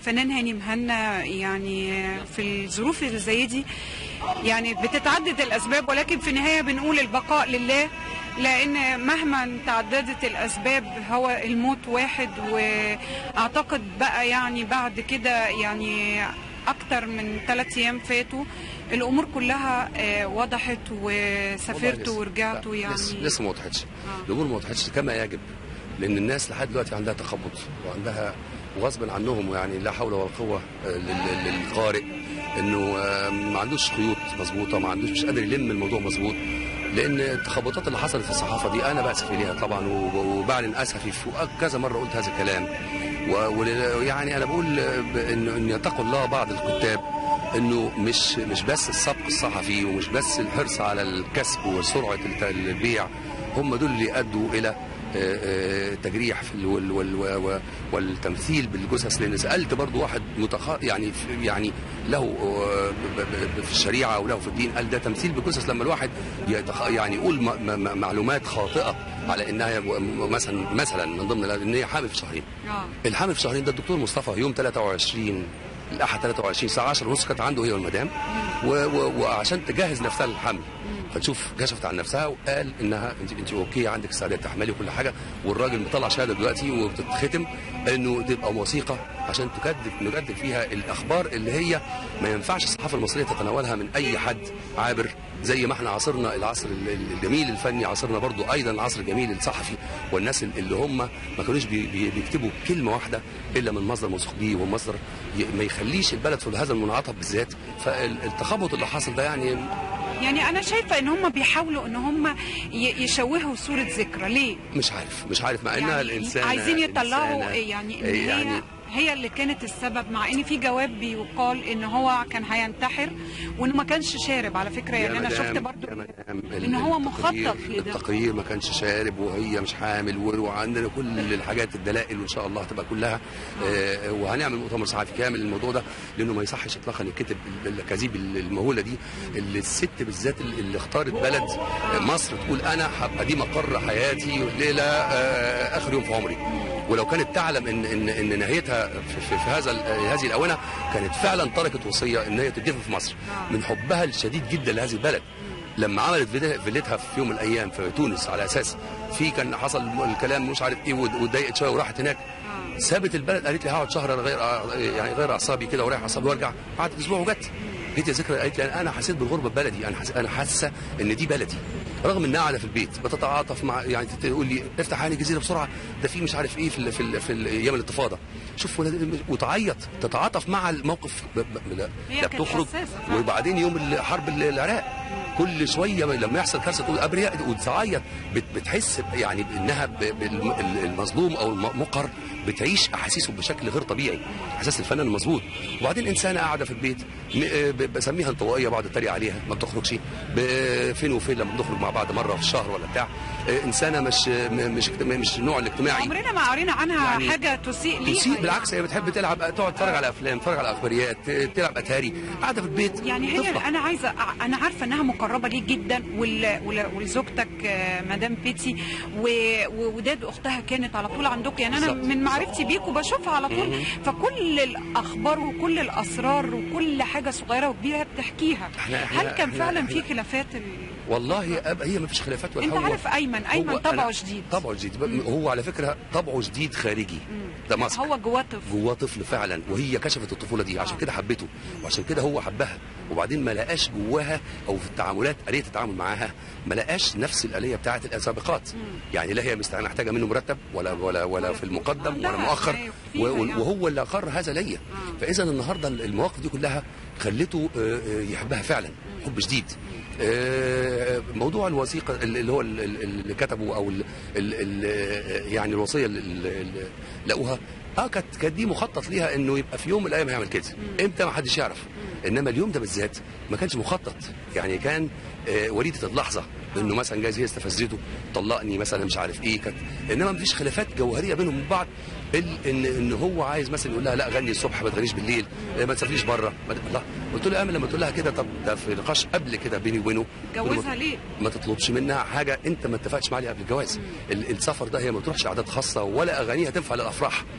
فنان هاني مهنا يعني في الظروف اللي زي دي يعني بتتعدد الاسباب ولكن في النهايه بنقول البقاء لله لان مهما تعددت الاسباب هو الموت واحد واعتقد بقى يعني بعد كده يعني اكتر من ثلاث ايام فاتوا الامور كلها آه، وضحت والله وسافرت لسه. ورجعت لا، يعني لسه, لسه ما وضحتش آه. الامور ما وضحتش كما يجب لان الناس لحد دلوقتي عندها تخبط وعندها وغصب عنهم يعني لا حول ولا قوه آه، لل- لل- للقارئ انه آه، ما عندوش خيوط مظبوطه ما عندوش مش قادر يلم الموضوع مظبوط لان التخبطات اللي حصلت في الصحافه دي انا باسف اليها طبعا و- وبعلن اسفي في كذا مره قلت هذا الكلام ويعني انا بقول آه، ب- ان ان يتقوا الله بعض الكتاب انه مش مش بس السبق الصحفي ومش بس الحرص على الكسب وسرعه الت- البيع هم دول اللي ادوا الى آه، آه، تجريح في ال- وال وال و- والتمثيل بالجثث لان سالت برضو واحد متخ... يعني في- يعني له آه، ب- ب- ب- في الشريعه وله في الدين قال ده تمثيل بالجثث لما الواحد يتخ... يعني يقول م... م... معلومات خاطئه على انها م- مثلا مثلا من ضمن ان هي حامل في شهرين اه الحامل في شهرين ده الدكتور مصطفى يوم 23 الاحد 23 الساعه 10 ونص كانت عنده هي والمدام و- و- وعشان تجهز نفسها للحمل فتشوف كشفت عن نفسها وقال انها انت انت اوكي عندك استعداد تحملي وكل حاجه والراجل مطلع شهاده دلوقتي وبتتختم انه تبقى وثيقه عشان تكذب نجدد فيها الاخبار اللي هي ما ينفعش الصحافه المصريه تتناولها من اي حد عابر زي ما احنا عاصرنا العصر ال- ال- الجميل الفني عاصرنا برضو ايضا العصر الجميل الصحفي والناس ال- اللي هم ما كانوش بي- بي- بيكتبوا كلمه واحده الا من مصدر موثوق بيه ومصدر ي- ما يخليش البلد في هذا المنعطف بالذات فالتخبط اللي حصل ده يعني يعني انا شايفه ان هم بيحاولوا ان هم ي- يشوهوا صوره ذكرى ليه مش عارف مش عارف مع انها يعني الانسان عايزين يطلعوا يعني ان هي يعني هي اللي كانت السبب مع ان في جواب بيقال ان هو كان هينتحر وانه ما كانش شارب على فكره يعني يا انا مدام- شفت برضو يا مدام إن هو التقرير- مخطط لده. التقرير ما كانش شارب وهي مش حامل و- وعندنا كل الحاجات الدلائل وان شاء الله هتبقى كلها آه وهنعمل مؤتمر صحفي كامل للموضوع ده لانه ما يصحش اطلاقا يتكتب الاكاذيب المهوله دي اللي الست بالذات اللي اختارت بلد مصر تقول انا هبقى دي مقر حياتي ليله آه اخر يوم في عمري ولو كانت تعلم ان ان ان نهايتها في, في, في هذا ال- هذه الاونه كانت فعلا تركت وصيه ان هي تدفن في مصر من حبها الشديد جدا لهذه البلد لما عملت فيلا- فيلتها في يوم من الايام في تونس على اساس في كان حصل الكلام مش عارف ايه ود- واتضايقت شويه وراحت هناك سابت البلد قالت لي هقعد شهر أنا غير يعني غير اعصابي كده ورايح اعصابي وارجع قعدت اسبوع وجت جيت يا ذكرى قالت لي انا حسيت بالغربه في بلدي انا حس... انا حاسه ان دي بلدي رغم انها قاعده في البيت بتتعاطف مع يعني تقول لي افتح عين الجزيره بسرعه ده في مش عارف ايه في ال... في, ال... في ال- ايام الانتفاضه شوف ولاد- وتعيط تتعاطف مع الموقف ب... ب... لا, هي لا كانت بتخرج حساسة فعلا. وبعدين يوم ال- حرب ال- العراق كل شويه لما يحصل كارثه تقول ابرياء وتعيط بت- بتحس ب- يعني بانها ب- بالم- ال- المظلوم او المقر بتعيش احاسيسه بشكل غير طبيعي احساس الفنان المظبوط وبعدين انسانه قاعده في البيت م- ب- بسميها انطوائيه بقعد اتريق عليها ما بتخرجش ب- فين وفين لما بنخرج مع بعض مره في الشهر ولا بتاع انسانه مش م- مش اجتماعي- مش النوع الاجتماعي عمرنا ما قرينا عنها يعني حاجه تسيء ليها تسيء بالعكس هي بتحب تلعب تقعد تتفرج على افلام تتفرج على اخباريات تلعب اتاري قاعده في البيت يعني هي تفرح. انا عايزه انا عارفه انها مقربه ليك جدا وال- وال- ولزوجتك آه، مدام بيتي و- ووداد اختها كانت على طول عندكم يعني انا بالظبط. من معرفتي بيك وبشوفها على طول فكل الاخبار وكل الاسرار وكل حاجه صغيره وكبيره بتحكيها إحنا- إحنا- هل كان إحنا- فعلا في إحنا- خلافات ال... والله أب- هي ما فيش خلافات ولا انت هو- عارف ايمن ايمن هو طبعه أنا- جديد طبعه جديد هو على فكره طبعه جديد خارجي ده ماسك هو جواه طفل جواه طفل فعلا وهي كشفت الطفوله دي عشان آه. كده حبته وعشان كده هو حبها وبعدين ما لقاش جواها او في التعاملات اليه التعامل معاها ما لقاش نفس الاليه بتاعه السابقات يعني لا هي مست- محتاجه منه مرتب ولا ولا ولا في المقدم لا، ولا مؤخر لا، و- فيها و- يعني. وهو اللي اقر هذا ليا فاذا النهارده المواقف دي كلها خلته آه، آه، يحبها فعلا حب شديد آه، موضوع الوثيقه اللي هو ال- ال- اللي كتبه او ال ال ال يعني الوصيه اللي اللي لقوها اه كانت كانت دي مخطط ليها انه يبقى في يوم من الايام هيعمل كده امتى ما حدش يعرف انما اليوم ده بالذات ما كانش مخطط يعني كان آه، وليده اللحظه انه مثلا جايز هي استفزته طلقني مثلا مش عارف ايه كانت انما ما فيش خلافات جوهريه بينهم وبين بعض ال- ان ان هو عايز مثلا يقول لها لا غني الصبح ما تغنيش بالليل آه، ما تسافريش بره ما- لا قلت له يا امل لما تقول لها كده طب ده في نقاش قبل كده بيني وبينه قلت له ما- جوزها ليه؟ ما تطلبش منها حاجه انت ما اتفقتش معاها قبل الجواز ال- السفر ده هي ما تروحش اعداد خاصه ولا اغانيها تنفع للافراح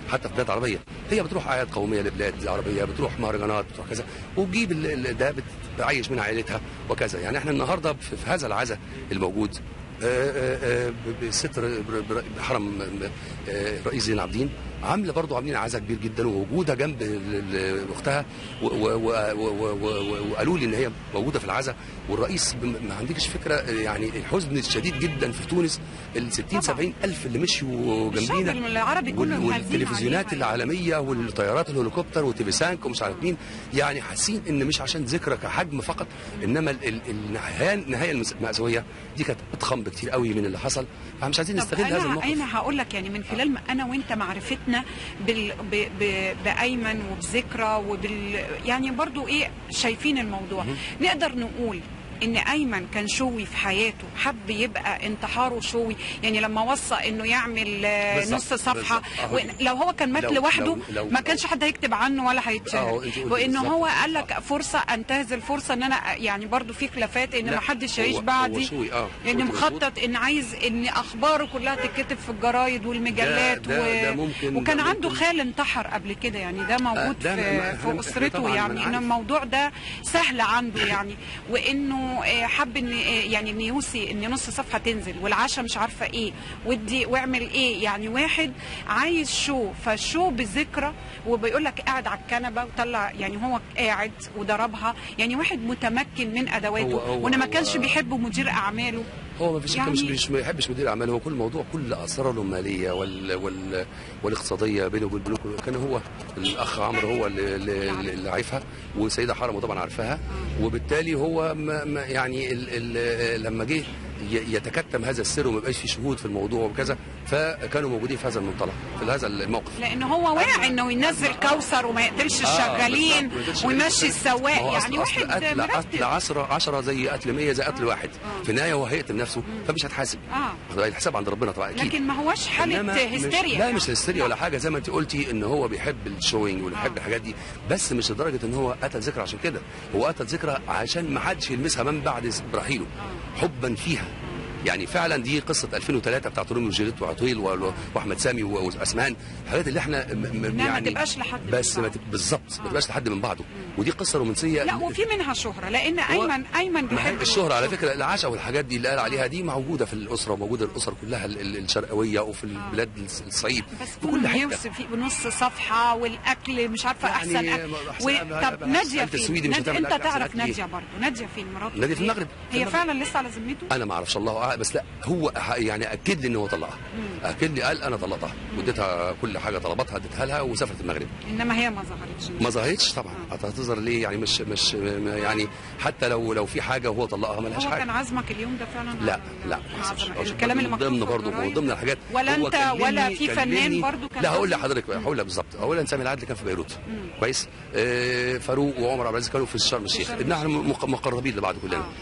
حتى في بلاد عربيه هي بتروح اعياد قوميه لبلاد عربيه بتروح مهرجانات بتروح كذا وتجيب ال- ال- ده بتعيش من عائلتها وكذا يعني احنا النهارده في في هذا العزاء الموجود آه، آه، آه، ب- بست ر- ب- ب- حرم آه، رئيس زين العابدين عامله برضو عاملين عزاء كبير جدا ووجودها جنب ال- ال- اختها و- و- و- و- و- وقالوا لي ان هي موجوده في العزاء والرئيس بم- ما عندكش فكره يعني الحزن الشديد جدا في تونس ال 60 طبعاً. 70 الف اللي مشوا الشعب جنبينا العربي كله وال- حزين والتلفزيونات عليها. العالميه والطيارات الهليكوبتر وتيفي سانك ومش عارف مين يعني حاسين ان مش عشان ذكرى كحجم فقط انما ال- ال- النهايه النهايه المس- المأساويه دي كانت اضخم بكتير قوي من اللي حصل فمش عايزين طب نستغل هذا انا الموقف انا هقول لك يعني من خلال ما انا وانت معرفتنا بال ب ب بايمن وبذكرى وبال يعني برضو ايه شايفين الموضوع نقدر نقول ان ايمن كان شوي في حياته حب يبقى انتحاره شوي يعني لما وصى انه يعمل آه، بالظبط، نص صفحه بالظبط. أهو. لو هو كان مات لو- لوحده لو- لو- ما كانش حد هيكتب عنه ولا هيتشهر أهو، أنت قلتي وانه بالظبط. هو قال لك فرصه انتهز الفرصه ان انا يعني برضو في خلافات ان لا، ما حدش هو- يعيش هو بعدي شوي، آه، ان قلت مظبوط. مخطط ان عايز ان اخباره كلها تتكتب في الجرايد والمجلات ده- ده- ده ممكن- وكان ده عنده ممكن. خال انتحر قبل كده يعني ده موجود ده في, ما- في إحنا- اسرته طبعاً، يعني أنا ان عارف. الموضوع ده سهل عنده يعني وانه آه، حب ان آه، يعني ان يوصي ان نص صفحه تنزل والعشاء مش عارفه ايه ودي واعمل ايه يعني واحد عايز شو فالشو بذكرى وبيقول لك قاعد على الكنبه وطلع يعني هو قاعد وضربها يعني واحد متمكن من ادواته هو- هو- وان ما هو- كانش بيحبه مدير اعماله هو ما فيش يعني- يعني مش مش ما يحبش مدير اعمال هو كل موضوع كل اسراره الماليه وال وال والاقتصاديه بينه وبين البنوك كان هو الاخ عمرو هو اللي, اللي, اللي عارفها والسيده حرمه طبعا عارفاها وبالتالي هو ما ما يعني ال ال لما جه ي- يتكتم هذا السر وما يبقاش في شهود في الموضوع وكذا فكانوا موجودين في هذا المنطلق في هذا الموقف لان هو واعي انه ينزل كوثر وما يقتلش الشغالين بالظبط، ما يقتلش ويمشي الشغالين. السواق ما هو يعني أصل- واحد أصل قتل مرتب قتل 10 10 زي قتل 100 زي قتل واحد في النهايه هو هيقتل نفسه فمش هتحاسب اه الحساب عند ربنا طبعا اكيد لكن ما هوش حاله إنما مش- هستيريا لا يعني. مش هستيريا ولا حاجه زي ما انت قلتي ان هو بيحب الشوينج وبيحب آه. الحاجات دي بس مش لدرجه ان هو قتل ذكرى عشان كده هو قتل ذكرى عشان ما حدش يلمسها من بعد رحيله حبا فيها يعني فعلا دي قصه 2003 بتاعت روميو وجوليت وعطيل و- واحمد سامي و- واسمان الحاجات اللي احنا م- م- إنها ما يعني تبقاش لحد من بس ما بعض. تب- بالظبط آه. ما تبقاش لحد من بعضه ودي قصه رومانسيه لا وفي منها شهره لان هو- ايمن ايمن ما هي بيحب الشهرة على فكرة العشاء والحاجات دي اللي قال عليها دي موجودة في الأسرة وموجودة الأسر كلها ال- ال- الشرقوية وفي البلاد الصعيد بس في كل كل حتة يوصف فيه بنص صفحه والاكل مش عارفه يعني احسن اكل ما- أحسن- و... أحسن- طب أحسن ناديه أكل فين السويدي مش نادية هتعمل انت أكل أحسن تعرف أكل إيه؟ ناديه برضه ناديه فين مراته نادية في المغرب. في هي المغرب. فعلا لسه على ذمته انا ما اعرفش الله اعلم بس لا هو ح- يعني اكد لي ان هو طلقها اكد لي قال انا طلقتها واديتها كل حاجه طلباتها اديتها لها وسافرت المغرب انما هي ما ظهرتش ما ظهرتش طبعا آه. هتظهر ليه يعني مش مش م- يعني حتى لو لو في حاجه وهو طلقها ملهاش هو حاجه كان عزمك اليوم ده فعلا لا على- لا على ما حصلش. عزمك. أو شوف الكلام اللي من مكتوب ضمن في برضه من الجرايد. ضمن الحاجات ولا هو انت كلمني- ولا في فنان كلمني- برضه كان لا هقول عازم؟ لحضرتك هقول لك بالظبط اولا سامي العدل كان في بيروت كويس آه فاروق وعمر عبد العزيز كانوا في شرم الشيخ شرم ان احنا مق- مقربين لبعض كلنا آه.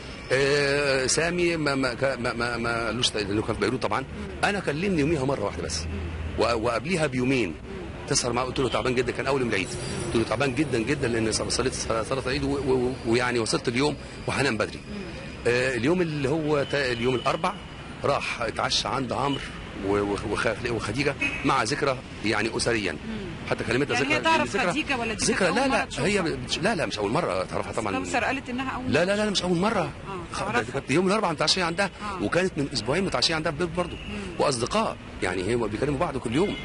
آه سامي ما ما كا- ما ما, ما لوش لانه كان في بيروت طبعا انا كلمني يوميها مره واحده بس و- وقبليها بيومين تسهر معاه قلت له تعبان جدا كان اول يوم العيد قلت له تعبان جدا جدا لان صليت صلاه العيد و- و- ويعني وصلت اليوم وهنام بدري آه اليوم اللي هو تا- اليوم الاربع راح اتعشى عند عمرو و- و- وخ- وخديجه مع ذكرى يعني اسريا حتى كلمتها يعني ذكرى هي تعرف ذكرى- خديجة ولا دي ذكرى كانت لا أول مرة لا تشوفها؟ هي بتش- لا لا مش اول مره تعرفها طبعا كوثر قالت انها اول لا لا لا مش اول مره آه، خ- تعرفها. ده كانت يوم الاربعاء متعشيه عندها آه. وكانت من اسبوعين متعشيه عندها في بيت برضه واصدقاء يعني هم بيكلموا بعض كل يوم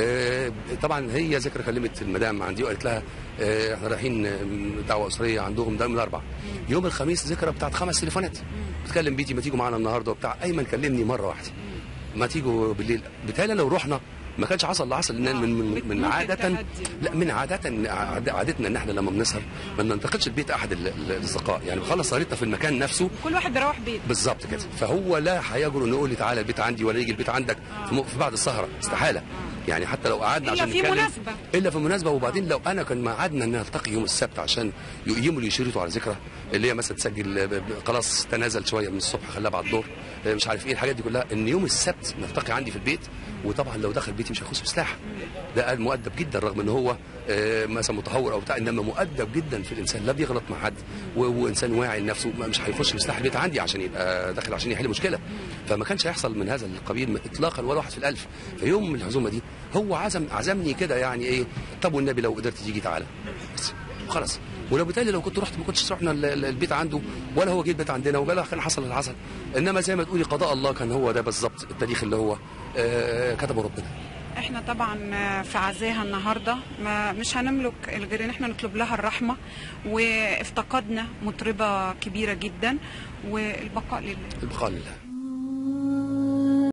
آه طبعا هي ذكرى كلمت المدام عندي وقالت لها آه احنا رايحين آه، دعوه اسريه عندهم ده يوم الاربعاء يوم الخميس ذكرى بتاعت خمس تليفونات بتكلم بيتي ما تيجوا معانا النهارده وبتاع ايمن كلمني مره واحده ما تيجوا بالليل بالتالي لو رحنا ما كانش حصل لحصل لان من من, من بتموت عاده التهدي. لا من عادة عاد- عادتنا ان احنا لما بنسهر ما ننتقدش البيت احد ال- ال- الاصدقاء يعني بنخلص سهرتنا في المكان نفسه كل واحد بيروح بيت بالظبط كده فهو لا هيجرؤ انه يقول لي تعالى البيت عندي ولا يجي البيت عندك في م- في بعد السهره استحاله يعني حتى لو قعدنا إلا عشان في نتكلم مناسبة. الا في مناسبه وبعدين لو انا كان ميعادنا ان نلتقي يوم السبت عشان يقيموا لي يشيروا على ذكرى اللي هي مثلا تسجل ب- ب- خلاص تنازل شويه من الصبح خلاها بعد الظهر آه، مش عارف ايه الحاجات دي كلها ان يوم السبت نلتقي عندي في البيت وطبعا لو دخل بيتي مش هيخش بسلاح ده مؤدب جدا رغم ان هو آه، مثلا متهور او بتاع انما مؤدب جدا في الانسان لا بيغلط مع حد و- وانسان واعي لنفسه ما- مش هيخش بسلاح البيت عندي عشان يبقى داخل عشان يحل مشكله فما كانش هيحصل من هذا القبيل اطلاقا ولا واحد في الالف في يوم من العزومه دي هو عزم عزمني كده يعني ايه طب والنبي لو قدرت تيجي تعالى بس خلاص ولو بالتالي لو كنت رحت ما كنتش رحنا ال- ال- البيت عنده ولا هو جه البيت عندنا ولا كان حصل اللي حصل انما زي ما تقولي قضاء الله كان هو ده بالظبط التاريخ اللي هو آه، كتبه ربنا احنا طبعا في عزاها النهارده ما مش هنملك غير ان احنا نطلب لها الرحمه وافتقدنا مطربه كبيره جدا والبقاء لله البقاء لله